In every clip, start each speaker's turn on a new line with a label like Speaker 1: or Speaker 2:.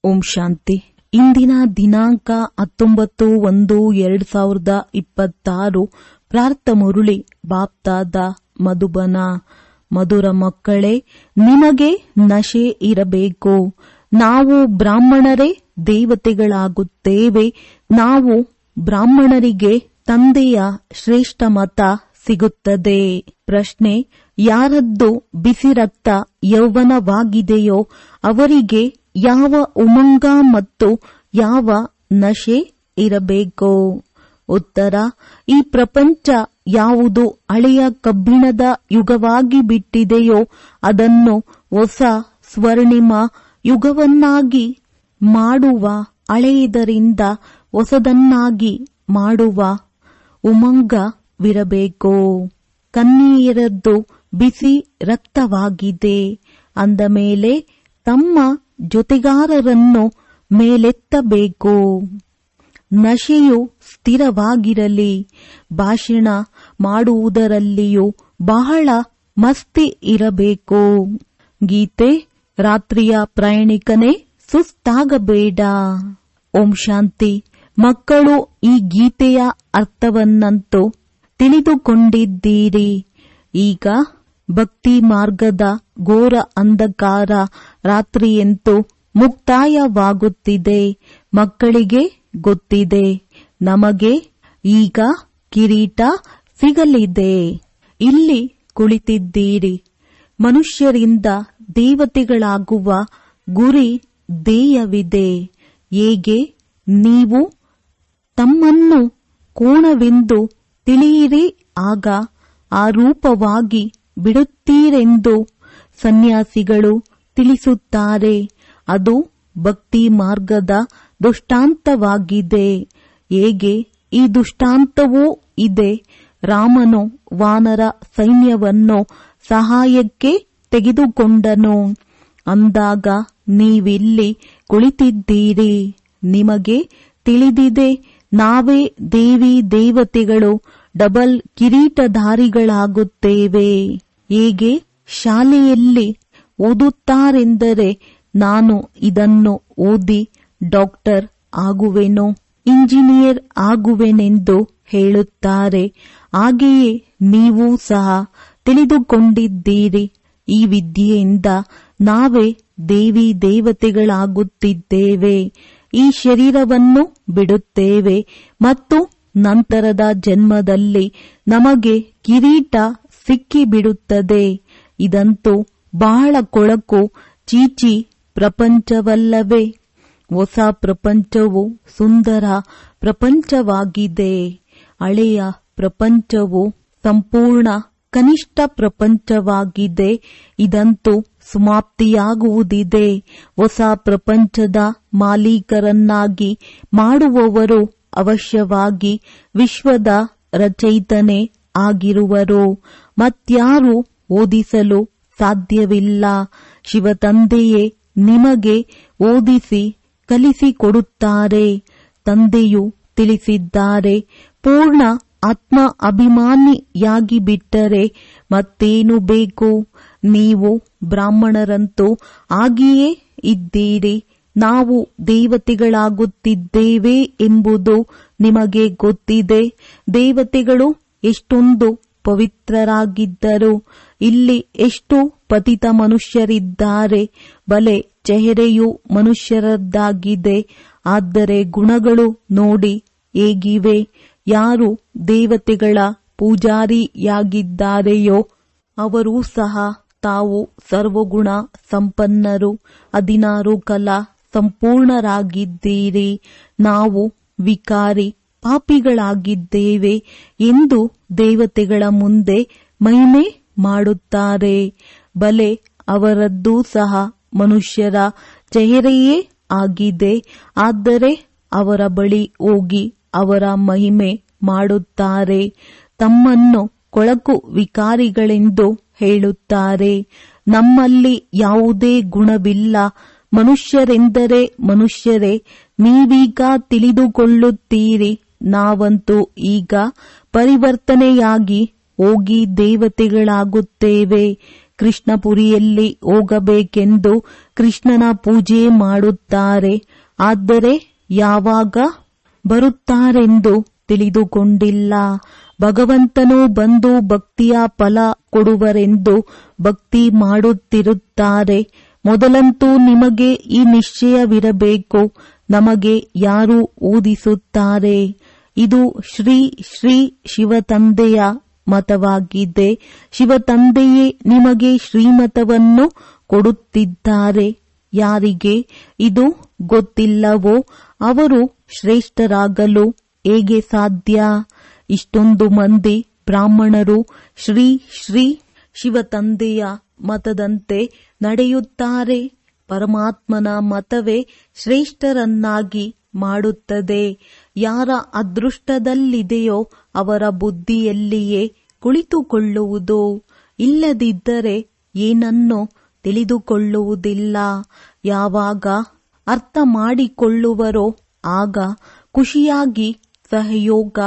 Speaker 1: ಓಂ ಶಾಂತಿ ಇಂದಿನ ದಿನಾಂಕ ಹತ್ತೊಂಬತ್ತು ಒಂದು ಎರಡ್ ಸಾವಿರದ ಇಪ್ಪತ್ತಾರು ಪ್ರಾರ್ಥ ಮುರುಳಿ ಬಾಪ್ತಾದ ಮಧುಬನ ಮಧುರ ಮಕ್ಕಳೇ ನಿಮಗೆ ನಶೆ ಇರಬೇಕು ನಾವು ಬ್ರಾಹ್ಮಣರೇ ದೇವತೆಗಳಾಗುತ್ತೇವೆ ನಾವು ಬ್ರಾಹ್ಮಣರಿಗೆ ತಂದೆಯ ಶ್ರೇಷ್ಠ ಮತ ಸಿಗುತ್ತದೆ ಪ್ರಶ್ನೆ ಯಾರದ್ದು ಬಿಸಿ ರಕ್ತ ಯೌವನವಾಗಿದೆಯೋ ಅವರಿಗೆ ಯಾವ ಉಮಂಗ ಮತ್ತು ಯಾವ ನಶೆ ಇರಬೇಕು ಉತ್ತರ ಈ ಪ್ರಪಂಚ ಯಾವುದು ಹಳೆಯ ಕಬ್ಬಿಣದ ಯುಗವಾಗಿ ಬಿಟ್ಟಿದೆಯೋ ಅದನ್ನು ಹೊಸ ಸ್ವರ್ಣಿಮ ಯುಗವನ್ನಾಗಿ ಮಾಡುವ ಹಳೆಯದರಿಂದ ಹೊಸದನ್ನಾಗಿ ಮಾಡುವ ಉಮಂಗವಿರಬೇಕು ಕನ್ನಿಯರದ್ದು ಬಿಸಿ ರಕ್ತವಾಗಿದೆ ಅಂದ ಮೇಲೆ ತಮ್ಮ ಜೊತೆಗಾರರನ್ನು ಮೇಲೆತ್ತಬೇಕು ನಶೆಯು ಸ್ಥಿರವಾಗಿರಲಿ ಭಾಷಣ ಮಾಡುವುದರಲ್ಲಿಯೂ ಬಹಳ ಮಸ್ತಿ ಇರಬೇಕು ಗೀತೆ ರಾತ್ರಿಯ ಪ್ರಯಾಣಿಕನೇ ಸುಸ್ತಾಗಬೇಡ ಓಂ ಶಾಂತಿ ಮಕ್ಕಳು ಈ ಗೀತೆಯ ಅರ್ಥವನ್ನಂತೂ ತಿಳಿದುಕೊಂಡಿದ್ದೀರಿ ಈಗ ಭಕ್ತಿ ಮಾರ್ಗದ ಘೋರ ಅಂಧಕಾರ ರಾತ್ರಿಯಂತೂ ಮುಕ್ತಾಯವಾಗುತ್ತಿದೆ ಮಕ್ಕಳಿಗೆ ಗೊತ್ತಿದೆ ನಮಗೆ ಈಗ ಕಿರೀಟ ಸಿಗಲಿದೆ ಇಲ್ಲಿ ಕುಳಿತಿದ್ದೀರಿ ಮನುಷ್ಯರಿಂದ ದೇವತೆಗಳಾಗುವ ಗುರಿ ಧ್ಯೇಯವಿದೆ ಹೇಗೆ ನೀವು ತಮ್ಮನ್ನು ಕೋಣವೆಂದು ತಿಳಿಯಿರಿ ಆಗ ಆ ರೂಪವಾಗಿ ಬಿಡುತ್ತೀರೆಂದು ಸನ್ಯಾಸಿಗಳು ತಿಳಿಸುತ್ತಾರೆ ಅದು ಭಕ್ತಿ ಮಾರ್ಗದ ದುಷ್ಟಾಂತವಾಗಿದೆ ಹೇಗೆ ಈ ದುಷ್ಟಾಂತವೂ ಇದೆ ರಾಮನು ವಾನರ ಸೈನ್ಯವನ್ನು ಸಹಾಯಕ್ಕೆ ತೆಗೆದುಕೊಂಡನು ಅಂದಾಗ ನೀವಿಲ್ಲಿ ಕುಳಿತಿದ್ದೀರಿ ನಿಮಗೆ ತಿಳಿದಿದೆ ನಾವೇ ದೇವಿ ದೇವತೆಗಳು ಡಬಲ್ ಕಿರೀಟಧಾರಿಗಳಾಗುತ್ತೇವೆ ಹೇಗೆ ಶಾಲೆಯಲ್ಲಿ ಓದುತ್ತಾರೆಂದರೆ ನಾನು ಇದನ್ನು ಓದಿ ಡಾಕ್ಟರ್ ಆಗುವೆನು ಇಂಜಿನಿಯರ್ ಆಗುವೆನೆಂದು ಹೇಳುತ್ತಾರೆ ಹಾಗೆಯೇ ನೀವು ಸಹ ತಿಳಿದುಕೊಂಡಿದ್ದೀರಿ ಈ ವಿದ್ಯೆಯಿಂದ ನಾವೇ ದೇವಿ ದೇವತೆಗಳಾಗುತ್ತಿದ್ದೇವೆ ಈ ಶರೀರವನ್ನು ಬಿಡುತ್ತೇವೆ ಮತ್ತು ನಂತರದ ಜನ್ಮದಲ್ಲಿ ನಮಗೆ ಕಿರೀಟ ಸಿಕ್ಕಿಬಿಡುತ್ತದೆ ಇದಂತೂ ಬಹಳ ಕೊಳಕು ಚೀಚಿ ಪ್ರಪಂಚವಲ್ಲವೇ ಹೊಸ ಪ್ರಪಂಚವು ಸುಂದರ ಪ್ರಪಂಚವಾಗಿದೆ ಹಳೆಯ ಪ್ರಪಂಚವು ಸಂಪೂರ್ಣ ಕನಿಷ್ಠ ಪ್ರಪಂಚವಾಗಿದೆ ಇದಂತೂ ಸಮಾಪ್ತಿಯಾಗುವುದಿದೆ ಹೊಸ ಪ್ರಪಂಚದ ಮಾಲೀಕರನ್ನಾಗಿ ಮಾಡುವವರು ಅವಶ್ಯವಾಗಿ ವಿಶ್ವದ ರಚಯಿತನೇ ಆಗಿರುವರು ಮತ್ಯಾರು ಓದಿಸಲು ಸಾಧ್ಯವಿಲ್ಲ ಶಿವತಂದೆಯೇ ನಿಮಗೆ ಓದಿಸಿ ಕಲಿಸಿಕೊಡುತ್ತಾರೆ ತಂದೆಯು ತಿಳಿಸಿದ್ದಾರೆ ಪೂರ್ಣ ಆತ್ಮ ಅಭಿಮಾನಿಯಾಗಿ ಬಿಟ್ಟರೆ ಮತ್ತೇನು ಬೇಕು ನೀವು ಬ್ರಾಹ್ಮಣರಂತೂ ಆಗಿಯೇ ಇದ್ದೀರಿ ನಾವು ದೇವತೆಗಳಾಗುತ್ತಿದ್ದೇವೆ ಎಂಬುದು ನಿಮಗೆ ಗೊತ್ತಿದೆ ದೇವತೆಗಳು ಎಷ್ಟೊಂದು ಪವಿತ್ರರಾಗಿದ್ದರು ಇಲ್ಲಿ ಎಷ್ಟು ಪತಿತ ಮನುಷ್ಯರಿದ್ದಾರೆ ಬಲೆ ಚೆಹರೆಯು ಮನುಷ್ಯರದ್ದಾಗಿದೆ ಆದರೆ ಗುಣಗಳು ನೋಡಿ ಹೇಗಿವೆ ಯಾರು ದೇವತೆಗಳ ಪೂಜಾರಿಯಾಗಿದ್ದಾರೆಯೋ ಅವರೂ ಸಹ ತಾವು ಸರ್ವಗುಣ ಸಂಪನ್ನರು ಹದಿನಾರು ಕಲಾ ಸಂಪೂರ್ಣರಾಗಿದ್ದೀರಿ ನಾವು ವಿಕಾರಿ ಪಾಪಿಗಳಾಗಿದ್ದೇವೆ ಎಂದು ದೇವತೆಗಳ ಮುಂದೆ ಮಹಿಮೆ ಮಾಡುತ್ತಾರೆ ಬಲೆ ಅವರದ್ದೂ ಸಹ ಮನುಷ್ಯರ ಚೆಹರೆಯೇ ಆಗಿದೆ ಆದರೆ ಅವರ ಬಳಿ ಹೋಗಿ ಅವರ ಮಹಿಮೆ ಮಾಡುತ್ತಾರೆ ತಮ್ಮನ್ನು ಕೊಳಕು ವಿಕಾರಿಗಳೆಂದು ಹೇಳುತ್ತಾರೆ ನಮ್ಮಲ್ಲಿ ಯಾವುದೇ ಗುಣವಿಲ್ಲ ಮನುಷ್ಯರೆಂದರೆ ಮನುಷ್ಯರೇ ನೀವೀಗ ತಿಳಿದುಕೊಳ್ಳುತ್ತೀರಿ ನಾವಂತೂ ಈಗ ಪರಿವರ್ತನೆಯಾಗಿ ಹೋಗಿ ದೇವತೆಗಳಾಗುತ್ತೇವೆ ಕೃಷ್ಣಪುರಿಯಲ್ಲಿ ಹೋಗಬೇಕೆಂದು ಕೃಷ್ಣನ ಪೂಜೆ ಮಾಡುತ್ತಾರೆ ಆದರೆ ಯಾವಾಗ ಬರುತ್ತಾರೆಂದು ತಿಳಿದುಕೊಂಡಿಲ್ಲ ಭಗವಂತನು ಬಂದು ಭಕ್ತಿಯ ಫಲ ಕೊಡುವರೆಂದು ಭಕ್ತಿ ಮಾಡುತ್ತಿರುತ್ತಾರೆ ಮೊದಲಂತೂ ನಿಮಗೆ ಈ ನಿಶ್ಚಯವಿರಬೇಕು ನಮಗೆ ಯಾರು ಓದಿಸುತ್ತಾರೆ ಇದು ಶ್ರೀ ಶ್ರೀ ಶಿವತಂದೆಯ ಮತವಾಗಿದೆ ಶಿವತಂದೆಯೇ ನಿಮಗೆ ಶ್ರೀಮತವನ್ನು ಕೊಡುತ್ತಿದ್ದಾರೆ ಯಾರಿಗೆ ಇದು ಗೊತ್ತಿಲ್ಲವೋ ಅವರು ಶ್ರೇಷ್ಠರಾಗಲು ಹೇಗೆ ಸಾಧ್ಯ ಇಷ್ಟೊಂದು ಮಂದಿ ಬ್ರಾಹ್ಮಣರು ಶ್ರೀ ಶ್ರೀ ಶಿವತಂದೆಯ ಮತದಂತೆ ನಡೆಯುತ್ತಾರೆ ಪರಮಾತ್ಮನ ಮತವೇ ಶ್ರೇಷ್ಠರನ್ನಾಗಿ ಮಾಡುತ್ತದೆ ಯಾರ ಅದೃಷ್ಟದಲ್ಲಿದೆಯೋ ಅವರ ಬುದ್ಧಿಯಲ್ಲಿಯೇ ಕುಳಿತುಕೊಳ್ಳುವುದು ಇಲ್ಲದಿದ್ದರೆ ಏನನ್ನು ತಿಳಿದುಕೊಳ್ಳುವುದಿಲ್ಲ ಯಾವಾಗ ಅರ್ಥ ಮಾಡಿಕೊಳ್ಳುವರೋ ಆಗ ಖುಷಿಯಾಗಿ ಸಹಯೋಗ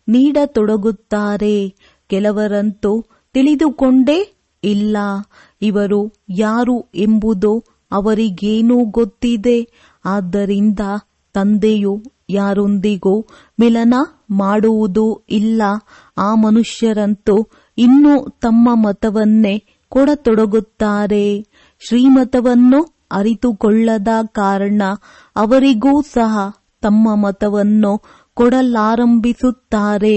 Speaker 1: ನೀಡತೊಡಗುತ್ತಾರೆ ಕೆಲವರಂತೂ ತಿಳಿದುಕೊಂಡೇ ಇಲ್ಲ ಇವರು ಯಾರು ಎಂಬುದು ಅವರಿಗೇನೂ ಗೊತ್ತಿದೆ ಆದ್ದರಿಂದ ತಂದೆಯು ಯಾರೊಂದಿಗೂ ಮಿಲನ ಮಾಡುವುದೂ ಇಲ್ಲ ಆ ಮನುಷ್ಯರಂತೂ ಇನ್ನೂ ತಮ್ಮ ಮತವನ್ನೇ ಕೊಡತೊಡಗುತ್ತಾರೆ ಶ್ರೀಮತವನ್ನು ಅರಿತುಕೊಳ್ಳದ ಕಾರಣ ಅವರಿಗೂ ಸಹ ತಮ್ಮ ಮತವನ್ನು ಕೊಡಲಾರಂಭಿಸುತ್ತಾರೆ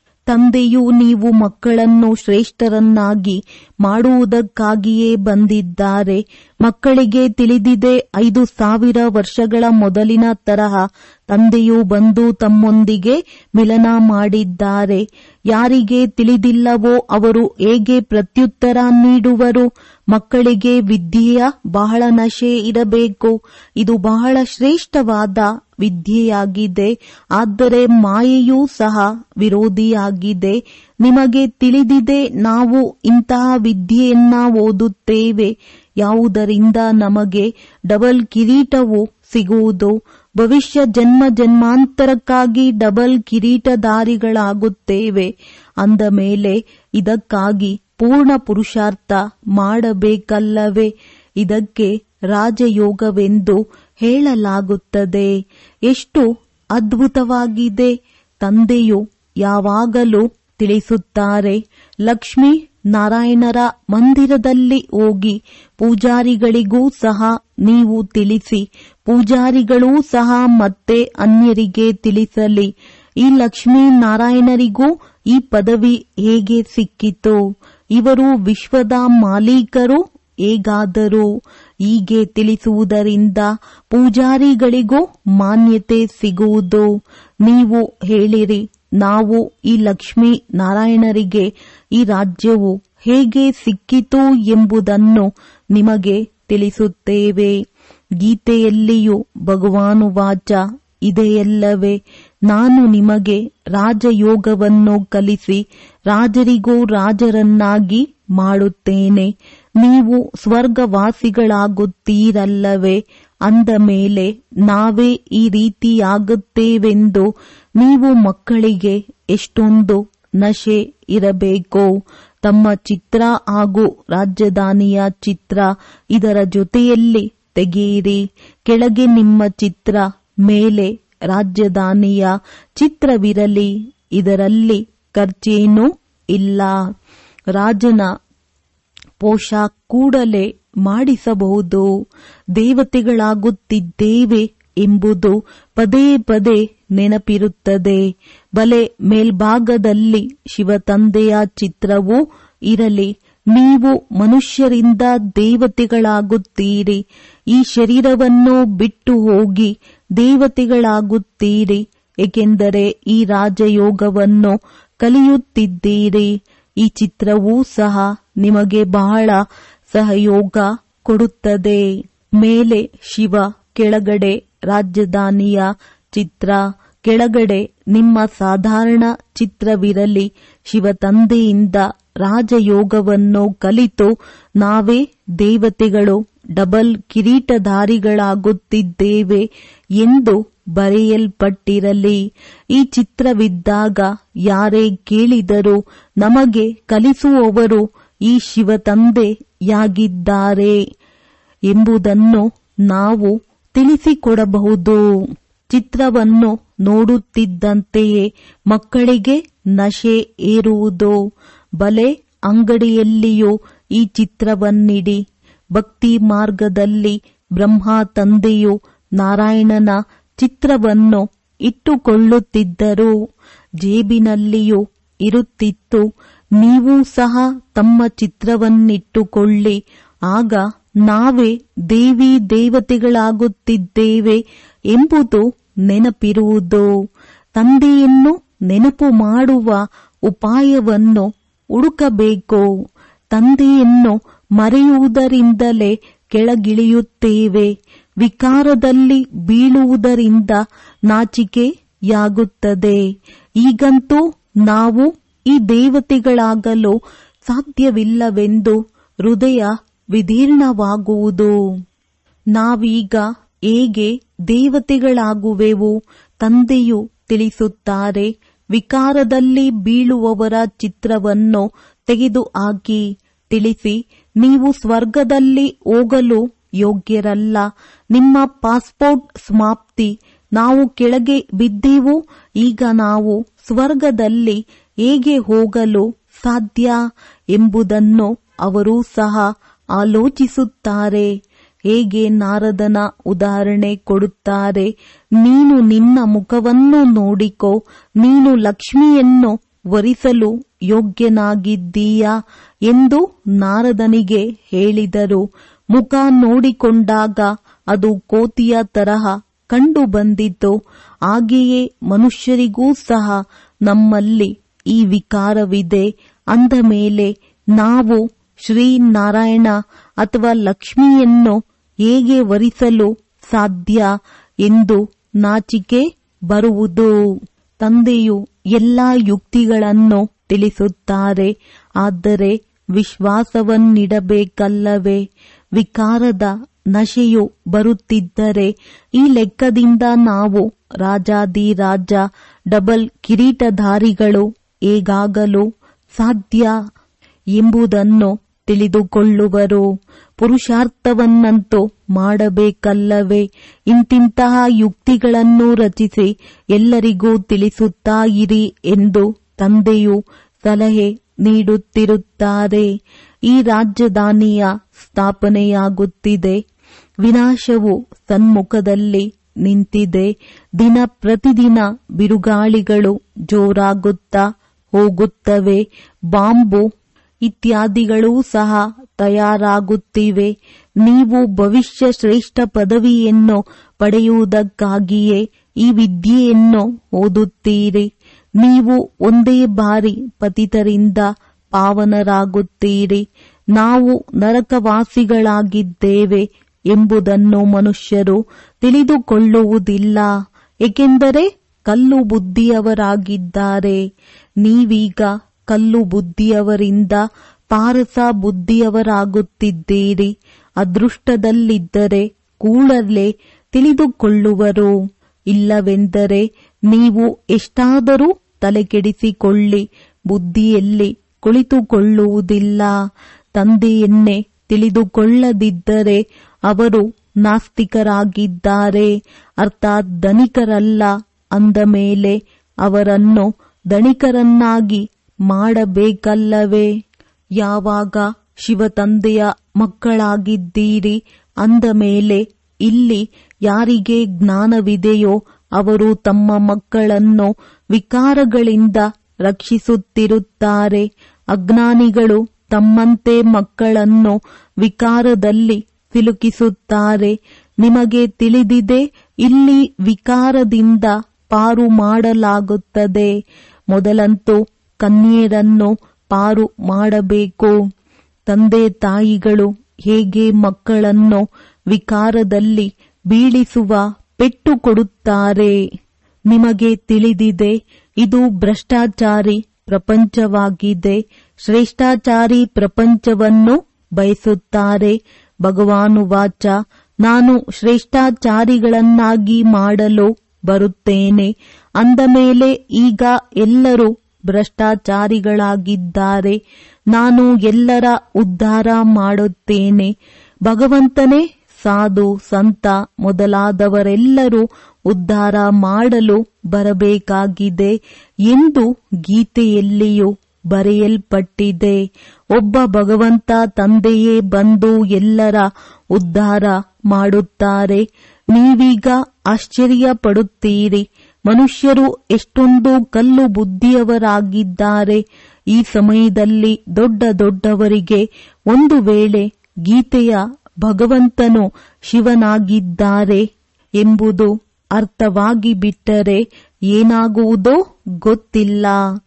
Speaker 1: ತಂದೆಯು ನೀವು ಮಕ್ಕಳನ್ನು ಶ್ರೇಷ್ಠರನ್ನಾಗಿ ಮಾಡುವುದಕ್ಕಾಗಿಯೇ ಬಂದಿದ್ದಾರೆ ಮಕ್ಕಳಿಗೆ ತಿಳಿದಿದೆ ಐದು ಸಾವಿರ ವರ್ಷಗಳ ಮೊದಲಿನ ತರಹ ತಂದೆಯು ಬಂದು ತಮ್ಮೊಂದಿಗೆ ಮಿಲನ ಮಾಡಿದ್ದಾರೆ ಯಾರಿಗೆ ತಿಳಿದಿಲ್ಲವೋ ಅವರು ಹೇಗೆ ಪ್ರತ್ಯುತ್ತರ ನೀಡುವರು ಮಕ್ಕಳಿಗೆ ವಿದ್ಯೆಯ ಬಹಳ ನಶೆ ಇರಬೇಕು ಇದು ಬಹಳ ಶ್ರೇಷ್ಠವಾದ ವಿದ್ಯೆಯಾಗಿದೆ ಆದರೆ ಮಾಯೆಯೂ ಸಹ ವಿರೋಧಿಯಾಗಿದೆ ನಿಮಗೆ ತಿಳಿದಿದೆ ನಾವು ಇಂತಹ ವಿದ್ಯೆಯನ್ನ ಓದುತ್ತೇವೆ ಯಾವುದರಿಂದ ನಮಗೆ ಡಬಲ್ ಕಿರೀಟವು ಸಿಗುವುದು ಭವಿಷ್ಯ ಜನ್ಮ ಜನ್ಮಾಂತರಕ್ಕಾಗಿ ಡಬಲ್ ಕಿರೀಟಧಾರಿಗಳಾಗುತ್ತೇವೆ ಅಂದ ಮೇಲೆ ಇದಕ್ಕಾಗಿ ಪೂರ್ಣ ಪುರುಷಾರ್ಥ ಮಾಡಬೇಕಲ್ಲವೇ ಇದಕ್ಕೆ ರಾಜಯೋಗವೆಂದು ಹೇಳಲಾಗುತ್ತದೆ ಎಷ್ಟು ಅದ್ಭುತವಾಗಿದೆ ತಂದೆಯು ಯಾವಾಗಲೂ ತಿಳಿಸುತ್ತಾರೆ ಲಕ್ಷ್ಮೀ ನಾರಾಯಣರ ಮಂದಿರದಲ್ಲಿ ಹೋಗಿ ಪೂಜಾರಿಗಳಿಗೂ ಸಹ ನೀವು ತಿಳಿಸಿ ಪೂಜಾರಿಗಳೂ ಸಹ ಮತ್ತೆ ಅನ್ಯರಿಗೆ ತಿಳಿಸಲಿ ಈ ಲಕ್ಷ್ಮೀ ನಾರಾಯಣರಿಗೂ ಈ ಪದವಿ ಹೇಗೆ ಸಿಕ್ಕಿತು ಇವರು ವಿಶ್ವದ ಮಾಲೀಕರು ಹೇಗಾದರೂ ಹೀಗೆ ತಿಳಿಸುವುದರಿಂದ ಪೂಜಾರಿಗಳಿಗೂ ಮಾನ್ಯತೆ ಸಿಗುವುದು ನೀವು ಹೇಳಿರಿ ನಾವು ಈ ಲಕ್ಷ್ಮೀ ನಾರಾಯಣರಿಗೆ ಈ ರಾಜ್ಯವು ಹೇಗೆ ಸಿಕ್ಕಿತು ಎಂಬುದನ್ನು ನಿಮಗೆ ತಿಳಿಸುತ್ತೇವೆ ಗೀತೆಯಲ್ಲಿಯೂ ಭಗವಾನು ವಾಚ ಇದೆಯಲ್ಲವೇ ನಾನು ನಿಮಗೆ ರಾಜಯೋಗವನ್ನು ಕಲಿಸಿ ರಾಜರಿಗೂ ರಾಜರನ್ನಾಗಿ ಮಾಡುತ್ತೇನೆ ನೀವು ಸ್ವರ್ಗವಾಸಿಗಳಾಗುತ್ತೀರಲ್ಲವೇ ಅಂದ ಮೇಲೆ ನಾವೇ ಈ ರೀತಿಯಾಗುತ್ತೇವೆಂದು ನೀವು ಮಕ್ಕಳಿಗೆ ಎಷ್ಟೊಂದು ನಶೆ ಇರಬೇಕು ತಮ್ಮ ಚಿತ್ರ ಹಾಗೂ ರಾಜಧಾನಿಯ ಚಿತ್ರ ಇದರ ಜೊತೆಯಲ್ಲಿ ತೆಗೆಯಿರಿ ಕೆಳಗೆ ನಿಮ್ಮ ಚಿತ್ರ ಮೇಲೆ ರಾಜಧಾನಿಯ ಚಿತ್ರವಿರಲಿ ಇದರಲ್ಲಿ ಖರ್ಚೇನೂ ಇಲ್ಲ ರಾಜನ ಪೋಷಾಕ್ ಕೂಡಲೇ ಮಾಡಿಸಬಹುದು ದೇವತೆಗಳಾಗುತ್ತಿದ್ದೇವೆ ಎಂಬುದು ಪದೇ ಪದೇ ನೆನಪಿರುತ್ತದೆ ಬಲೆ ಮೇಲ್ಭಾಗದಲ್ಲಿ ಶಿವತಂದೆಯ ಚಿತ್ರವೂ ಇರಲಿ ನೀವು ಮನುಷ್ಯರಿಂದ ದೇವತೆಗಳಾಗುತ್ತೀರಿ ಈ ಶರೀರವನ್ನು ಬಿಟ್ಟು ಹೋಗಿ ದೇವತೆಗಳಾಗುತ್ತೀರಿ ಏಕೆಂದರೆ ಈ ರಾಜಯೋಗವನ್ನು ಕಲಿಯುತ್ತಿದ್ದೀರಿ ಈ ಚಿತ್ರವೂ ಸಹ ನಿಮಗೆ ಬಹಳ ಸಹಯೋಗ ಕೊಡುತ್ತದೆ ಮೇಲೆ ಶಿವ ಕೆಳಗಡೆ ರಾಜಧಾನಿಯ ಚಿತ್ರ ಕೆಳಗಡೆ ನಿಮ್ಮ ಸಾಧಾರಣ ಚಿತ್ರವಿರಲಿ ಶಿವತಂದೆಯಿಂದ ರಾಜಯೋಗವನ್ನು ಕಲಿತು ನಾವೇ ದೇವತೆಗಳು ಡಬಲ್ ಕಿರೀಟಧಾರಿಗಳಾಗುತ್ತಿದ್ದೇವೆ ಎಂದು ಬರೆಯಲ್ಪಟ್ಟಿರಲಿ ಈ ಚಿತ್ರವಿದ್ದಾಗ ಯಾರೇ ಕೇಳಿದರೂ ನಮಗೆ ಕಲಿಸುವವರು ಈ ಶಿವತಂದೆ ಯಾಗಿದ್ದಾರೆ ಎಂಬುದನ್ನು ನಾವು ತಿಳಿಸಿಕೊಡಬಹುದು ಚಿತ್ರವನ್ನು ನೋಡುತ್ತಿದ್ದಂತೆಯೇ ಮಕ್ಕಳಿಗೆ ನಶೆ ಏರುವುದು ಬಲೆ ಅಂಗಡಿಯಲ್ಲಿಯೂ ಈ ಚಿತ್ರವನ್ನಿಡಿ ಭಕ್ತಿ ಮಾರ್ಗದಲ್ಲಿ ಬ್ರಹ್ಮ ತಂದೆಯು ನಾರಾಯಣನ ಚಿತ್ರವನ್ನು ಇಟ್ಟುಕೊಳ್ಳುತ್ತಿದ್ದರು ಜೇಬಿನಲ್ಲಿಯೂ ಇರುತ್ತಿತ್ತು ನೀವು ಸಹ ತಮ್ಮ ಚಿತ್ರವನ್ನಿಟ್ಟುಕೊಳ್ಳಿ ಆಗ ನಾವೇ ದೇವಿ ದೇವತೆಗಳಾಗುತ್ತಿದ್ದೇವೆ ಎಂಬುದು ನೆನಪಿರುವುದು ತಂದೆಯನ್ನು ನೆನಪು ಮಾಡುವ ಉಪಾಯವನ್ನು ಹುಡುಕಬೇಕು ತಂದೆಯನ್ನು ಮರೆಯುವುದರಿಂದಲೇ ಕೆಳಗಿಳಿಯುತ್ತೇವೆ ವಿಕಾರದಲ್ಲಿ ಬೀಳುವುದರಿಂದ ನಾಚಿಕೆಯಾಗುತ್ತದೆ ಈಗಂತೂ ನಾವು ಈ ದೇವತೆಗಳಾಗಲು ಸಾಧ್ಯವಿಲ್ಲವೆಂದು ಹೃದಯ ವಿದೀರ್ಣವಾಗುವುದು ನಾವೀಗ ಹೇಗೆ ದೇವತೆಗಳಾಗುವೆವು ತಂದೆಯು ತಿಳಿಸುತ್ತಾರೆ ವಿಕಾರದಲ್ಲಿ ಬೀಳುವವರ ಚಿತ್ರವನ್ನು ತೆಗೆದುಹಾಕಿ ತಿಳಿಸಿ ನೀವು ಸ್ವರ್ಗದಲ್ಲಿ ಹೋಗಲು ಯೋಗ್ಯರಲ್ಲ ನಿಮ್ಮ ಪಾಸ್ಪೋರ್ಟ್ ಸಮಾಪ್ತಿ ನಾವು ಕೆಳಗೆ ಬಿದ್ದೆವು ಈಗ ನಾವು ಸ್ವರ್ಗದಲ್ಲಿ ಹೇಗೆ ಹೋಗಲು ಸಾಧ್ಯ ಎಂಬುದನ್ನು ಅವರು ಸಹ ಆಲೋಚಿಸುತ್ತಾರೆ ಹೇಗೆ ನಾರದನ ಉದಾಹರಣೆ ಕೊಡುತ್ತಾರೆ ನೀನು ನಿನ್ನ ಮುಖವನ್ನು ನೋಡಿಕೋ ನೀನು ಲಕ್ಷ್ಮಿಯನ್ನು ವರಿಸಲು ಯೋಗ್ಯನಾಗಿದ್ದೀಯಾ ಎಂದು ನಾರದನಿಗೆ ಹೇಳಿದರು ಮುಖ ನೋಡಿಕೊಂಡಾಗ ಅದು ಕೋತಿಯ ತರಹ ಕಂಡು ಬಂದಿತು ಹಾಗೆಯೇ ಮನುಷ್ಯರಿಗೂ ಸಹ ನಮ್ಮಲ್ಲಿ ಈ ವಿಕಾರವಿದೆ ಅಂದ ಮೇಲೆ ನಾವು ಶ್ರೀನಾರಾಯಣ ಅಥವಾ ಲಕ್ಷ್ಮಿಯನ್ನು ಹೇಗೆ ವರಿಸಲು ಸಾಧ್ಯ ಎಂದು ನಾಚಿಕೆ ಬರುವುದು ತಂದೆಯು ಎಲ್ಲಾ ಯುಕ್ತಿಗಳನ್ನು ತಿಳಿಸುತ್ತಾರೆ ಆದರೆ ವಿಶ್ವಾಸವನ್ನಿಡಬೇಕಲ್ಲವೇ ವಿಕಾರದ ನಶೆಯು ಬರುತ್ತಿದ್ದರೆ ಈ ಲೆಕ್ಕದಿಂದ ನಾವು ರಾಜಾದಿರಾಜ ಡಬಲ್ ಕಿರೀಟಧಾರಿಗಳು ಹೇಗಾಗಲು ಸಾಧ್ಯ ಎಂಬುದನ್ನು ತಿಳಿದುಕೊಳ್ಳುವರು ಪುರುಷಾರ್ಥವನ್ನಂತೂ ಮಾಡಬೇಕಲ್ಲವೇ ಇಂತಿಂತಹ ಯುಕ್ತಿಗಳನ್ನು ರಚಿಸಿ ಎಲ್ಲರಿಗೂ ತಿಳಿಸುತ್ತಾ ಇರಿ ಎಂದು ತಂದೆಯು ಸಲಹೆ ನೀಡುತ್ತಿರುತ್ತಾರೆ ಈ ರಾಜಧಾನಿಯ ಸ್ಥಾಪನೆಯಾಗುತ್ತಿದೆ ವಿನಾಶವು ಸನ್ಮುಖದಲ್ಲಿ ನಿಂತಿದೆ ದಿನ ಪ್ರತಿದಿನ ಬಿರುಗಾಳಿಗಳು ಜೋರಾಗುತ್ತಾ ಹೋಗುತ್ತವೆ ಬಾಂಬು ಇತ್ಯಾದಿಗಳೂ ಸಹ ತಯಾರಾಗುತ್ತಿವೆ ನೀವು ಭವಿಷ್ಯ ಶ್ರೇಷ್ಠ ಪದವಿಯನ್ನು ಪಡೆಯುವುದಕ್ಕಾಗಿಯೇ ಈ ವಿದ್ಯೆಯನ್ನು ಓದುತ್ತೀರಿ ನೀವು ಒಂದೇ ಬಾರಿ ಪತಿತರಿಂದ ಪಾವನರಾಗುತ್ತೀರಿ ನಾವು ನರಕವಾಸಿಗಳಾಗಿದ್ದೇವೆ ಎಂಬುದನ್ನು ಮನುಷ್ಯರು ತಿಳಿದುಕೊಳ್ಳುವುದಿಲ್ಲ ಏಕೆಂದರೆ ಕಲ್ಲು ಬುದ್ಧಿಯವರಾಗಿದ್ದಾರೆ ನೀವೀಗ ಕಲ್ಲು ಬುದ್ಧಿಯವರಿಂದ ಪಾರಸ ಬುದ್ಧಿಯವರಾಗುತ್ತಿದ್ದೀರಿ ಅದೃಷ್ಟದಲ್ಲಿದ್ದರೆ ಕೂಡಲೇ ತಿಳಿದುಕೊಳ್ಳುವರು ಇಲ್ಲವೆಂದರೆ ನೀವು ಎಷ್ಟಾದರೂ ತಲೆಕೆಡಿಸಿಕೊಳ್ಳಿ ಬುದ್ಧಿಯಲ್ಲಿ ಕುಳಿತುಕೊಳ್ಳುವುದಿಲ್ಲ ತಂದೆಯನ್ನೇ ತಿಳಿದುಕೊಳ್ಳದಿದ್ದರೆ ಅವರು ನಾಸ್ತಿಕರಾಗಿದ್ದಾರೆ ಅರ್ಥಾತ್ ಧನಿಕರಲ್ಲ ಅಂದ ಮೇಲೆ ಅವರನ್ನು ಧನಿಕರನ್ನಾಗಿ ಮಾಡಬೇಕಲ್ಲವೇ ಯಾವಾಗ ಶಿವತಂದೆಯ ಮಕ್ಕಳಾಗಿದ್ದೀರಿ ಅಂದ ಮೇಲೆ ಇಲ್ಲಿ ಯಾರಿಗೆ ಜ್ಞಾನವಿದೆಯೋ ಅವರು ತಮ್ಮ ಮಕ್ಕಳನ್ನು ವಿಕಾರಗಳಿಂದ ರಕ್ಷಿಸುತ್ತಿರುತ್ತಾರೆ ಅಜ್ಞಾನಿಗಳು ತಮ್ಮಂತೆ ಮಕ್ಕಳನ್ನು ವಿಕಾರದಲ್ಲಿ ಸಿಲುಕಿಸುತ್ತಾರೆ ನಿಮಗೆ ತಿಳಿದಿದೆ ಇಲ್ಲಿ ವಿಕಾರದಿಂದ ಪಾರು ಮಾಡಲಾಗುತ್ತದೆ ಮೊದಲಂತೂ ಕನ್ಯೆಯರನ್ನು ಪಾರು ಮಾಡಬೇಕು ತಂದೆ ತಾಯಿಗಳು ಹೇಗೆ ಮಕ್ಕಳನ್ನು ವಿಕಾರದಲ್ಲಿ ಬೀಳಿಸುವ ಪೆಟ್ಟು ಕೊಡುತ್ತಾರೆ ನಿಮಗೆ ತಿಳಿದಿದೆ ಇದು ಭ್ರಷ್ಟಾಚಾರಿ ಪ್ರಪಂಚವಾಗಿದೆ ಶ್ರೇಷ್ಠಾಚಾರಿ ಪ್ರಪಂಚವನ್ನು ಬಯಸುತ್ತಾರೆ ಭಗವಾನುವಾಚ ನಾನು ಶ್ರೇಷ್ಠಾಚಾರಿಗಳನ್ನಾಗಿ ಮಾಡಲು ಬರುತ್ತೇನೆ ಅಂದ ಮೇಲೆ ಈಗ ಎಲ್ಲರೂ ಭ್ರಷ್ಟಾಚಾರಿಗಳಾಗಿದ್ದಾರೆ ನಾನು ಎಲ್ಲರ ಉದ್ಧಾರ ಮಾಡುತ್ತೇನೆ ಭಗವಂತನೇ ಸಾಧು ಸಂತ ಮೊದಲಾದವರೆಲ್ಲರೂ ಉದ್ಧಾರ ಮಾಡಲು ಬರಬೇಕಾಗಿದೆ ಎಂದು ಗೀತೆಯಲ್ಲಿಯೂ ಬರೆಯಲ್ಪಟ್ಟಿದೆ ಒಬ್ಬ ಭಗವಂತ ತಂದೆಯೇ ಬಂದು ಎಲ್ಲರ ಉದ್ಧಾರ ಮಾಡುತ್ತಾರೆ ನೀವೀಗ ಆಶ್ಚರ್ಯ ಪಡುತ್ತೀರಿ ಮನುಷ್ಯರು ಎಷ್ಟೊಂದು ಕಲ್ಲು ಬುದ್ಧಿಯವರಾಗಿದ್ದಾರೆ ಈ ಸಮಯದಲ್ಲಿ ದೊಡ್ಡ ದೊಡ್ಡವರಿಗೆ ಒಂದು ವೇಳೆ ಗೀತೆಯ ಭಗವಂತನು ಶಿವನಾಗಿದ್ದಾರೆ ಎಂಬುದು ಅರ್ಥವಾಗಿ ಬಿಟ್ಟರೆ ಏನಾಗುವುದೋ ಗೊತ್ತಿಲ್ಲ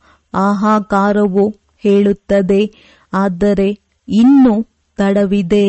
Speaker 1: ಆಹಾಕಾರವು ಹೇಳುತ್ತದೆ ಆದರೆ ಇನ್ನು ತಡವಿದೆ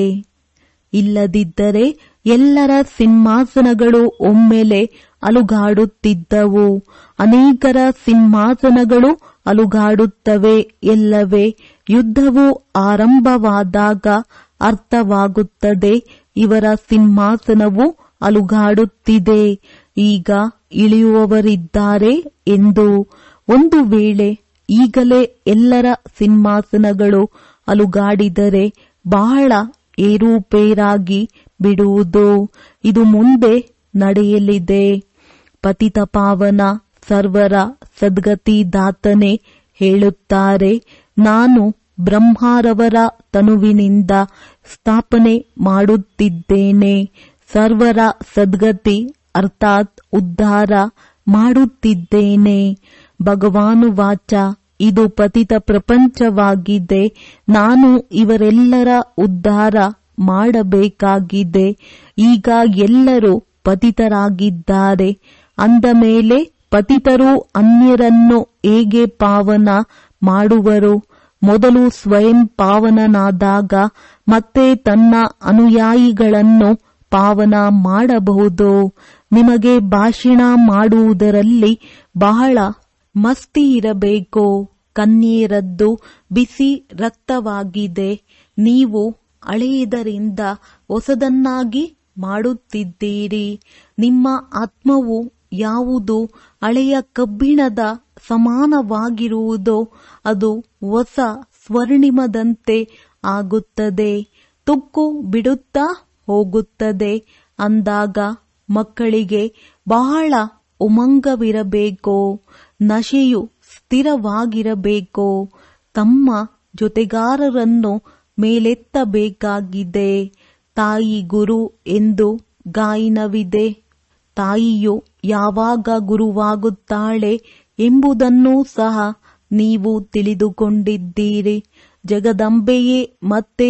Speaker 1: ಇಲ್ಲದಿದ್ದರೆ ಎಲ್ಲರ ಸಿಂಹಾಸನಗಳು ಒಮ್ಮೆಲೆ ಅಲುಗಾಡುತ್ತಿದ್ದವು ಅನೇಕರ ಸಿಂಹಾಸನಗಳು ಅಲುಗಾಡುತ್ತವೆ ಎಲ್ಲವೇ ಯುದ್ಧವು ಆರಂಭವಾದಾಗ ಅರ್ಥವಾಗುತ್ತದೆ ಇವರ ಸಿಂಹಾಸನವು ಅಲುಗಾಡುತ್ತಿದೆ ಈಗ ಇಳಿಯುವವರಿದ್ದಾರೆ ಎಂದು ಒಂದು ವೇಳೆ ಈಗಲೇ ಎಲ್ಲರ ಸಿಂಹಾಸನಗಳು ಅಲುಗಾಡಿದರೆ ಬಹಳ ಏರುಪೇರಾಗಿ ಬಿಡುವುದು ಇದು ಮುಂದೆ ನಡೆಯಲಿದೆ ಪತಿತ ಪಾವನ ಸರ್ವರ ಸದ್ಗತಿದಾತನೆ ಹೇಳುತ್ತಾರೆ ನಾನು ಬ್ರಹ್ಮಾರವರ ತನುವಿನಿಂದ ಸ್ಥಾಪನೆ ಮಾಡುತ್ತಿದ್ದೇನೆ ಸರ್ವರ ಸದ್ಗತಿ ಅರ್ಥಾತ್ ಉದ್ಧಾರ ಮಾಡುತ್ತಿದ್ದೇನೆ ಭಗವಾನು ವಾಚ ಇದು ಪತಿತ ಪ್ರಪಂಚವಾಗಿದೆ ನಾನು ಇವರೆಲ್ಲರ ಉದ್ಧಾರ ಮಾಡಬೇಕಾಗಿದೆ ಈಗ ಎಲ್ಲರೂ ಪತಿತರಾಗಿದ್ದಾರೆ ಅಂದ ಮೇಲೆ ಪತಿತರು ಅನ್ಯರನ್ನು ಹೇಗೆ ಪಾವನ ಮಾಡುವರು ಮೊದಲು ಸ್ವಯಂ ಪಾವನನಾದಾಗ ಮತ್ತೆ ತನ್ನ ಅನುಯಾಯಿಗಳನ್ನು ಪಾವನ ಮಾಡಬಹುದು ನಿಮಗೆ ಭಾಷಣ ಮಾಡುವುದರಲ್ಲಿ ಬಹಳ ಮಸ್ತಿ ಇರಬೇಕು ಕಣ್ಣೀರದ್ದು ಬಿಸಿ ರಕ್ತವಾಗಿದೆ ನೀವು ಹಳೆಯದರಿಂದ ಹೊಸದನ್ನಾಗಿ ಮಾಡುತ್ತಿದ್ದೀರಿ ನಿಮ್ಮ ಆತ್ಮವು ಯಾವುದು ಹಳೆಯ ಕಬ್ಬಿಣದ ಸಮಾನವಾಗಿರುವುದೋ ಅದು ಹೊಸ ಸ್ವರ್ಣಿಮದಂತೆ ಆಗುತ್ತದೆ ತುಕ್ಕು ಬಿಡುತ್ತಾ ಹೋಗುತ್ತದೆ ಅಂದಾಗ ಮಕ್ಕಳಿಗೆ ಬಹಳ ಉಮಂಗವಿರಬೇಕು ನಶೆಯು ಸ್ಥಿರವಾಗಿರಬೇಕು ತಮ್ಮ ಜೊತೆಗಾರರನ್ನು ಮೇಲೆತ್ತಬೇಕಾಗಿದೆ ತಾಯಿ ಗುರು ಎಂದು ಗಾಯನವಿದೆ ತಾಯಿಯು ಯಾವಾಗ ಗುರುವಾಗುತ್ತಾಳೆ ಎಂಬುದನ್ನು ಸಹ ನೀವು ತಿಳಿದುಕೊಂಡಿದ್ದೀರಿ ಜಗದಂಬೆಯೇ ಮತ್ತೆ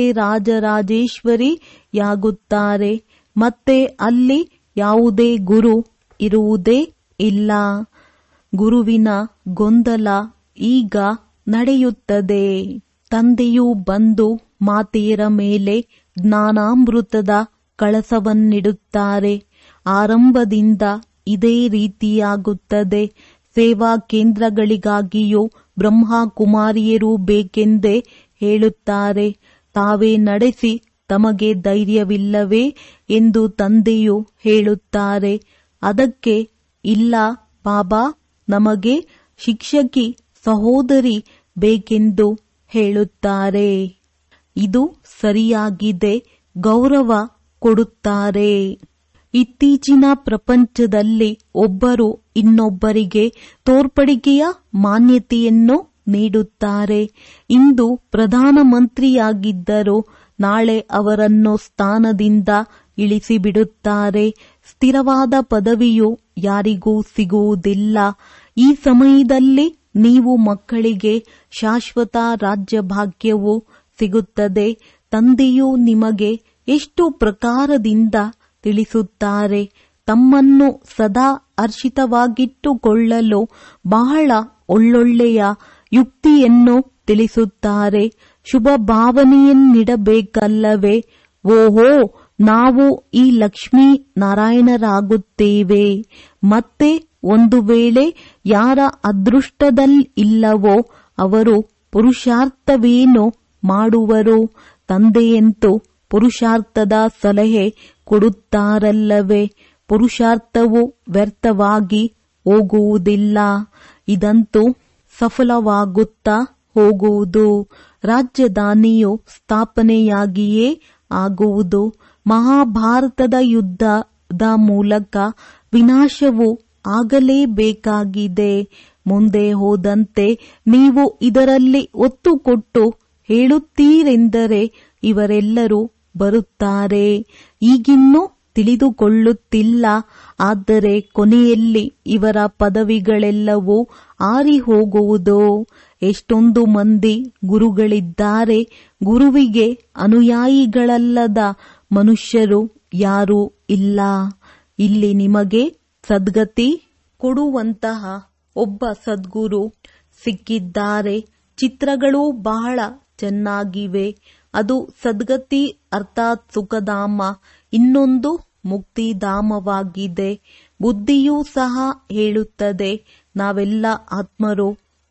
Speaker 1: ರಾಜರಾಜೇಶ್ವರಿಯಾಗುತ್ತಾರೆ ಮತ್ತೆ ಅಲ್ಲಿ ಯಾವುದೇ ಗುರು ಇರುವುದೇ ಇಲ್ಲ ಗುರುವಿನ ಗೊಂದಲ ಈಗ ನಡೆಯುತ್ತದೆ ತಂದೆಯು ಬಂದು ಮಾತೆಯರ ಮೇಲೆ ಜ್ಞಾನಾಮೃತದ ಕಳಸವನ್ನಿಡುತ್ತಾರೆ ಆರಂಭದಿಂದ ಇದೇ ರೀತಿಯಾಗುತ್ತದೆ ಸೇವಾ ಕೇಂದ್ರಗಳಿಗಾಗಿಯೂ ಬ್ರಹ್ಮ ಕುಮಾರಿಯರು ಬೇಕೆಂದೇ ಹೇಳುತ್ತಾರೆ ತಾವೇ ನಡೆಸಿ ತಮಗೆ ಧೈರ್ಯವಿಲ್ಲವೇ ಎಂದು ತಂದೆಯು ಹೇಳುತ್ತಾರೆ ಅದಕ್ಕೆ ಇಲ್ಲ ಬಾಬಾ ನಮಗೆ ಶಿಕ್ಷಕಿ ಸಹೋದರಿ ಬೇಕೆಂದು ಹೇಳುತ್ತಾರೆ ಇದು ಸರಿಯಾಗಿದೆ ಗೌರವ ಕೊಡುತ್ತಾರೆ ಇತ್ತೀಚಿನ ಪ್ರಪಂಚದಲ್ಲಿ ಒಬ್ಬರು ಇನ್ನೊಬ್ಬರಿಗೆ ತೋರ್ಪಡಿಕೆಯ ಮಾನ್ಯತೆಯನ್ನು ನೀಡುತ್ತಾರೆ ಇಂದು ಪ್ರಧಾನಮಂತ್ರಿಯಾಗಿದ್ದರು ನಾಳೆ ಅವರನ್ನು ಸ್ಥಾನದಿಂದ ಇಳಿಸಿಬಿಡುತ್ತಾರೆ ಸ್ಥಿರವಾದ ಪದವಿಯು ಯಾರಿಗೂ ಸಿಗುವುದಿಲ್ಲ ಈ ಸಮಯದಲ್ಲಿ ನೀವು ಮಕ್ಕಳಿಗೆ ಶಾಶ್ವತ ರಾಜ್ಯ ಭಾಗ್ಯವು ಸಿಗುತ್ತದೆ ತಂದೆಯು ನಿಮಗೆ ಎಷ್ಟು ಪ್ರಕಾರದಿಂದ ತಿಳಿಸುತ್ತಾರೆ ತಮ್ಮನ್ನು ಸದಾ ಹರ್ಷಿತವಾಗಿಟ್ಟುಕೊಳ್ಳಲು ಬಹಳ ಒಳ್ಳೊಳ್ಳೆಯ ಯುಕ್ತಿಯನ್ನು ತಿಳಿಸುತ್ತಾರೆ ಶುಭ ಭಾವನೆಯನ್ನಿಡಬೇಕಲ್ಲವೇ ಓಹೋ ನಾವು ಈ ಲಕ್ಷ್ಮೀ ನಾರಾಯಣರಾಗುತ್ತೇವೆ ಮತ್ತೆ ಒಂದು ವೇಳೆ ಯಾರ ಅದೃಷ್ಟದಲ್ಲಿಲ್ಲವೋ ಅವರು ಪುರುಷಾರ್ಥವೇನು ಮಾಡುವರು ತಂದೆಯಂತೂ ಪುರುಷಾರ್ಥದ ಸಲಹೆ ಕೊಡುತ್ತಾರಲ್ಲವೇ ಪುರುಷಾರ್ಥವು ವ್ಯರ್ಥವಾಗಿ ಹೋಗುವುದಿಲ್ಲ ಇದಂತೂ ಸಫಲವಾಗುತ್ತಾ ಹೋಗುವುದು ರಾಜಧಾನಿಯು ಸ್ಥಾಪನೆಯಾಗಿಯೇ ಆಗುವುದು ಮಹಾಭಾರತದ ಯುದ್ಧದ ಮೂಲಕ ವಿನಾಶವು ಆಗಲೇಬೇಕಾಗಿದೆ ಮುಂದೆ ಹೋದಂತೆ ನೀವು ಇದರಲ್ಲಿ ಒತ್ತು ಕೊಟ್ಟು ಹೇಳುತ್ತೀರೆಂದರೆ ಇವರೆಲ್ಲರೂ ಬರುತ್ತಾರೆ ಈಗಿನ್ನೂ ತಿಳಿದುಕೊಳ್ಳುತ್ತಿಲ್ಲ ಆದರೆ ಕೊನೆಯಲ್ಲಿ ಇವರ ಪದವಿಗಳೆಲ್ಲವೂ ಆರಿ ಹೋಗುವುದು ಎಷ್ಟೊಂದು ಮಂದಿ ಗುರುಗಳಿದ್ದಾರೆ ಗುರುವಿಗೆ ಅನುಯಾಯಿಗಳಲ್ಲದ ಮನುಷ್ಯರು ಯಾರೂ ಇಲ್ಲ ಇಲ್ಲಿ ನಿಮಗೆ ಸದ್ಗತಿ ಕೊಡುವಂತಹ ಒಬ್ಬ ಸದ್ಗುರು ಸಿಕ್ಕಿದ್ದಾರೆ ಚಿತ್ರಗಳು ಬಹಳ ಚೆನ್ನಾಗಿವೆ ಅದು ಸದ್ಗತಿ ಅರ್ಥಾತ್ ಸುಖಧಾಮ ಇನ್ನೊಂದು ಮುಕ್ತಿಧಾಮವಾಗಿದೆ ಬುದ್ಧಿಯೂ ಸಹ ಹೇಳುತ್ತದೆ ನಾವೆಲ್ಲ ಆತ್ಮರು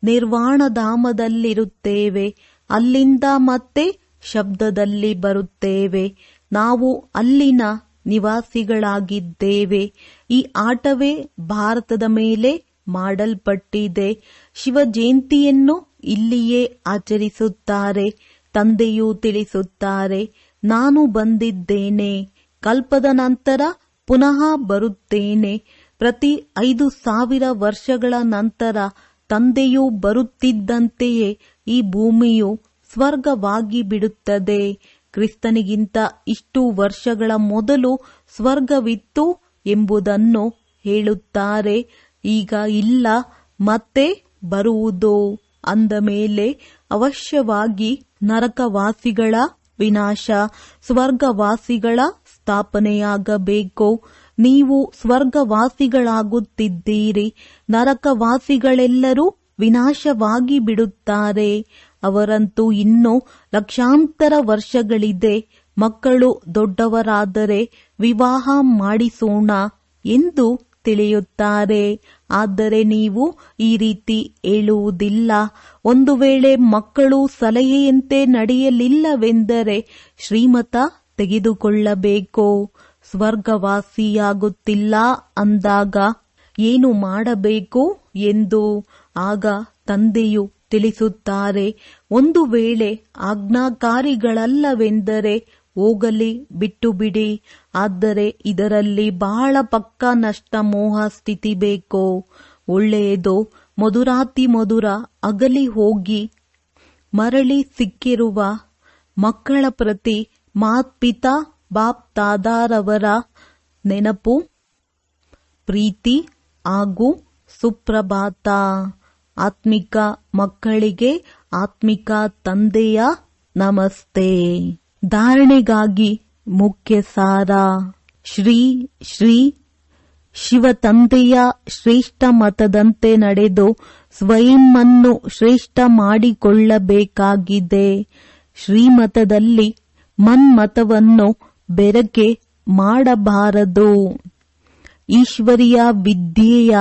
Speaker 1: ನಿರ್ವಾಣಧಾಮದಲ್ಲಿರುತ್ತೇವೆ ಅಲ್ಲಿಂದ ಮತ್ತೆ ಶಬ್ದದಲ್ಲಿ ಬರುತ್ತೇವೆ ನಾವು ಅಲ್ಲಿನ ನಿವಾಸಿಗಳಾಗಿದ್ದೇವೆ ಈ ಆಟವೇ ಭಾರತದ ಮೇಲೆ ಮಾಡಲ್ಪಟ್ಟಿದೆ ಶಿವ ಜಯಂತಿಯನ್ನು ಇಲ್ಲಿಯೇ ಆಚರಿಸುತ್ತಾರೆ ತಂದೆಯೂ ತಿಳಿಸುತ್ತಾರೆ ನಾನು ಬಂದಿದ್ದೇನೆ ಕಲ್ಪದ ನಂತರ ಪುನಃ ಬರುತ್ತೇನೆ ಪ್ರತಿ ಐದು ಸಾವಿರ ವರ್ಷಗಳ ನಂತರ ತಂದೆಯು ಬರುತ್ತಿದ್ದಂತೆಯೇ ಈ ಭೂಮಿಯು ಸ್ವರ್ಗವಾಗಿ ಬಿಡುತ್ತದೆ ಕ್ರಿಸ್ತನಿಗಿಂತ ಇಷ್ಟು ವರ್ಷಗಳ ಮೊದಲು ಸ್ವರ್ಗವಿತ್ತು ಎಂಬುದನ್ನು ಹೇಳುತ್ತಾರೆ ಈಗ ಇಲ್ಲ ಮತ್ತೆ ಬರುವುದು ಅಂದ ಮೇಲೆ ಅವಶ್ಯವಾಗಿ ನರಕವಾಸಿಗಳ ವಿನಾಶ ಸ್ವರ್ಗವಾಸಿಗಳ ಸ್ಥಾಪನೆಯಾಗಬೇಕು ನೀವು ಸ್ವರ್ಗವಾಸಿಗಳಾಗುತ್ತಿದ್ದೀರಿ ನರಕವಾಸಿಗಳೆಲ್ಲರೂ ವಿನಾಶವಾಗಿ ಬಿಡುತ್ತಾರೆ ಅವರಂತೂ ಇನ್ನೂ ಲಕ್ಷಾಂತರ ವರ್ಷಗಳಿದೆ ಮಕ್ಕಳು ದೊಡ್ಡವರಾದರೆ ವಿವಾಹ ಮಾಡಿಸೋಣ ಎಂದು ತಿಳಿಯುತ್ತಾರೆ ಆದರೆ ನೀವು ಈ ರೀತಿ ಹೇಳುವುದಿಲ್ಲ ಒಂದು ವೇಳೆ ಮಕ್ಕಳು ಸಲಹೆಯಂತೆ ನಡೆಯಲಿಲ್ಲವೆಂದರೆ ಶ್ರೀಮತ ತೆಗೆದುಕೊಳ್ಳಬೇಕು ಸ್ವರ್ಗವಾಸಿಯಾಗುತ್ತಿಲ್ಲ ಅಂದಾಗ ಏನು ಮಾಡಬೇಕು ಎಂದು ಆಗ ತಂದೆಯು ತಿಳಿಸುತ್ತಾರೆ ಒಂದು ವೇಳೆ ಆಜ್ಞಾಕಾರಿಗಳಲ್ಲವೆಂದರೆ ಹೋಗಲಿ ಬಿಟ್ಟು ಬಿಡಿ ಆದರೆ ಇದರಲ್ಲಿ ಬಹಳ ಪಕ್ಕ ನಷ್ಟ ಮೋಹ ಸ್ಥಿತಿ ಬೇಕು ಒಳ್ಳೆಯದು ಮಧುರಾತಿ ಮಧುರ ಅಗಲಿ ಹೋಗಿ ಮರಳಿ ಸಿಕ್ಕಿರುವ ಮಕ್ಕಳ ಪ್ರತಿ ಮಾತ್ಪಿತಾ ಬಾಪ್ ತಾದಾರವರ ನೆನಪು ಪ್ರೀತಿ ಹಾಗೂ ಸುಪ್ರಭಾತ ಆತ್ಮಿಕ ಮಕ್ಕಳಿಗೆ ಆತ್ಮಿಕ ತಂದೆಯ ನಮಸ್ತೆ ಧಾರಣೆಗಾಗಿ ಮುಖ್ಯ ಸಾರ ಶ್ರೀ ಶ್ರೀ ಶಿವ ತಂದೆಯ ಶ್ರೇಷ್ಠ ಮತದಂತೆ ನಡೆದು ಸ್ವಯಂವನ್ನು ಶ್ರೇಷ್ಠ ಮಾಡಿಕೊಳ್ಳಬೇಕಾಗಿದೆ ಶ್ರೀಮತದಲ್ಲಿ ಮನ್ಮತವನ್ನು ಬೆರಕೆ ಮಾಡಬಾರದು ಈಶ್ವರಿಯ ವಿದ್ಯೆಯ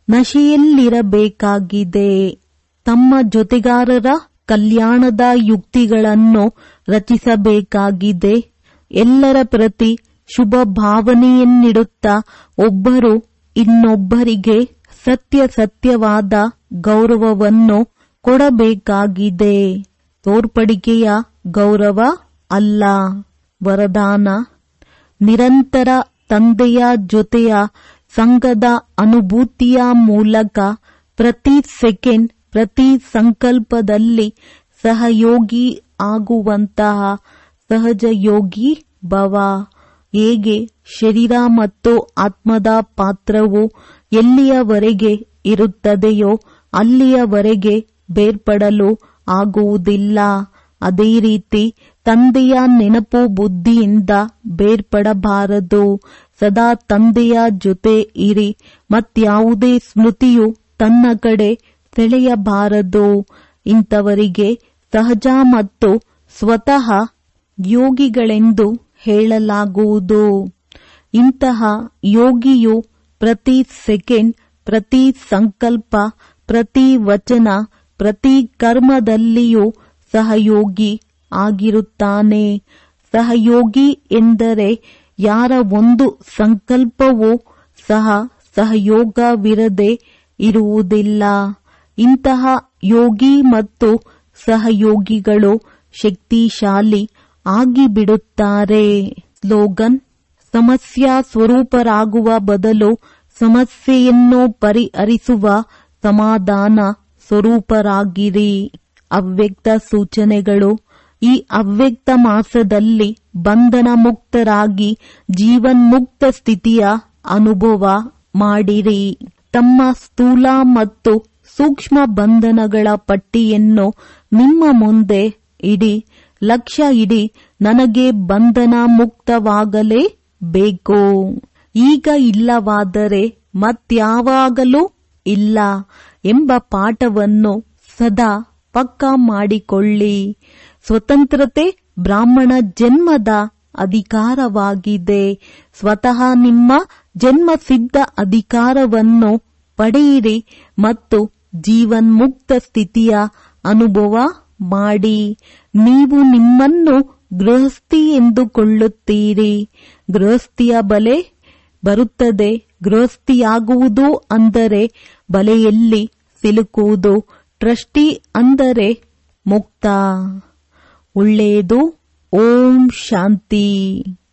Speaker 1: ನಶೆಯಲ್ಲಿರಬೇಕಾಗಿದೆ ತಮ್ಮ ಜೊತೆಗಾರರ ಕಲ್ಯಾಣದ ಯುಕ್ತಿಗಳನ್ನು ರಚಿಸಬೇಕಾಗಿದೆ ಎಲ್ಲರ ಪ್ರತಿ ಶುಭ ಭಾವನೆಯನ್ನಿಡುತ್ತಾ ಒಬ್ಬರು ಇನ್ನೊಬ್ಬರಿಗೆ ಸತ್ಯ ಸತ್ಯವಾದ ಗೌರವವನ್ನು ಕೊಡಬೇಕಾಗಿದೆ ತೋರ್ಪಡಿಕೆಯ ಗೌರವ ಅಲ್ಲ ವರದಾನ ನಿರಂತರ ತಂದೆಯ ಜೊತೆಯ ಸಂಘದ ಅನುಭೂತಿಯ ಮೂಲಕ ಪ್ರತಿ ಸೆಕೆಂಡ್ ಪ್ರತಿ ಸಂಕಲ್ಪದಲ್ಲಿ ಸಹಯೋಗಿ ಆಗುವಂತಹ ಸಹಜ ಯೋಗಿ ಭವ ಹೇಗೆ ಶರೀರ ಮತ್ತು ಆತ್ಮದ ಪಾತ್ರವು ಎಲ್ಲಿಯವರೆಗೆ ಇರುತ್ತದೆಯೋ ಅಲ್ಲಿಯವರೆಗೆ ಬೇರ್ಪಡಲು ಆಗುವುದಿಲ್ಲ ಅದೇ ರೀತಿ ತಂದೆಯ ನೆನಪು ಬುದ್ಧಿಯಿಂದ ಬೇರ್ಪಡಬಾರದು ಸದಾ ತಂದೆಯ ಜೊತೆ ಇರಿ ಮತ್ಯಾವುದೇ ಸ್ಮೃತಿಯು ತನ್ನ ಕಡೆ ಸೆಳೆಯಬಾರದು ಇಂಥವರಿಗೆ ಸಹಜ ಮತ್ತು ಸ್ವತಃ ಯೋಗಿಗಳೆಂದು ಹೇಳಲಾಗುವುದು ಇಂತಹ ಯೋಗಿಯು ಪ್ರತಿ ಸೆಕೆಂಡ್ ಪ್ರತಿ ಸಂಕಲ್ಪ ಪ್ರತಿ ವಚನ ಪ್ರತಿ ಕರ್ಮದಲ್ಲಿಯೂ ಸಹಯೋಗಿ ಆಗಿರುತ್ತಾನೆ ಸಹಯೋಗಿ ಎಂದರೆ ಯಾರ ಒಂದು ಸಂಕಲ್ಪವೂ ಸಹ ಸಹಯೋಗವಿರದೆ ಇರುವುದಿಲ್ಲ ಇಂತಹ ಯೋಗಿ ಮತ್ತು ಸಹಯೋಗಿಗಳು ಶಕ್ತಿಶಾಲಿ ಆಗಿಬಿಡುತ್ತಾರೆ ಸ್ಲೋಗನ್ ಸಮಸ್ಯಾ ಸ್ವರೂಪರಾಗುವ ಬದಲು ಸಮಸ್ಯೆಯನ್ನು ಪರಿಹರಿಸುವ ಸಮಾಧಾನ ಸ್ವರೂಪರಾಗಿರಿ ಅವ್ಯಕ್ತ ಸೂಚನೆಗಳು ಈ ಅವ್ಯಕ್ತ ಮಾಸದಲ್ಲಿ ಬಂಧನ ಮುಕ್ತರಾಗಿ ಜೀವನ್ಮುಕ್ತ ಸ್ಥಿತಿಯ ಅನುಭವ ಮಾಡಿರಿ ತಮ್ಮ ಸ್ಥೂಲ ಮತ್ತು ಸೂಕ್ಷ್ಮ ಬಂಧನಗಳ ಪಟ್ಟಿಯನ್ನು ನಿಮ್ಮ ಮುಂದೆ ಇಡಿ ಲಕ್ಷ್ಯ ಇಡಿ ನನಗೆ ಬಂಧನ ಮುಕ್ತವಾಗಲೇ ಬೇಕು ಈಗ ಇಲ್ಲವಾದರೆ ಮತ್ಯಾವಾಗಲೂ ಇಲ್ಲ ಎಂಬ ಪಾಠವನ್ನು ಸದಾ ಪಕ್ಕಾ ಮಾಡಿಕೊಳ್ಳಿ ಸ್ವತಂತ್ರತೆ ಬ್ರಾಹ್ಮಣ ಜನ್ಮದ ಅಧಿಕಾರವಾಗಿದೆ ಸ್ವತಃ ನಿಮ್ಮ ಜನ್ಮ ಸಿದ್ಧ ಅಧಿಕಾರವನ್ನು ಪಡೆಯಿರಿ ಮತ್ತು ಜೀವನ್ಮುಕ್ತ ಸ್ಥಿತಿಯ ಅನುಭವ ಮಾಡಿ ನೀವು ನಿಮ್ಮನ್ನು ಗೃಹಸ್ಥಿ ಎಂದುಕೊಳ್ಳುತ್ತೀರಿ ಗೃಹಸ್ಥಿಯ ಬಲೆ ಬರುತ್ತದೆ ಗೃಹಸ್ಥಿಯಾಗುವುದು ಅಂದರೆ ಬಲೆಯಲ್ಲಿ ಸಿಲುಕುವುದು ಟ್ರಸ್ಟಿ ಅಂದರೆ ಮುಕ್ತ ಒಳ್ಳೆಯದು ಓಂ ಶಾಂತಿ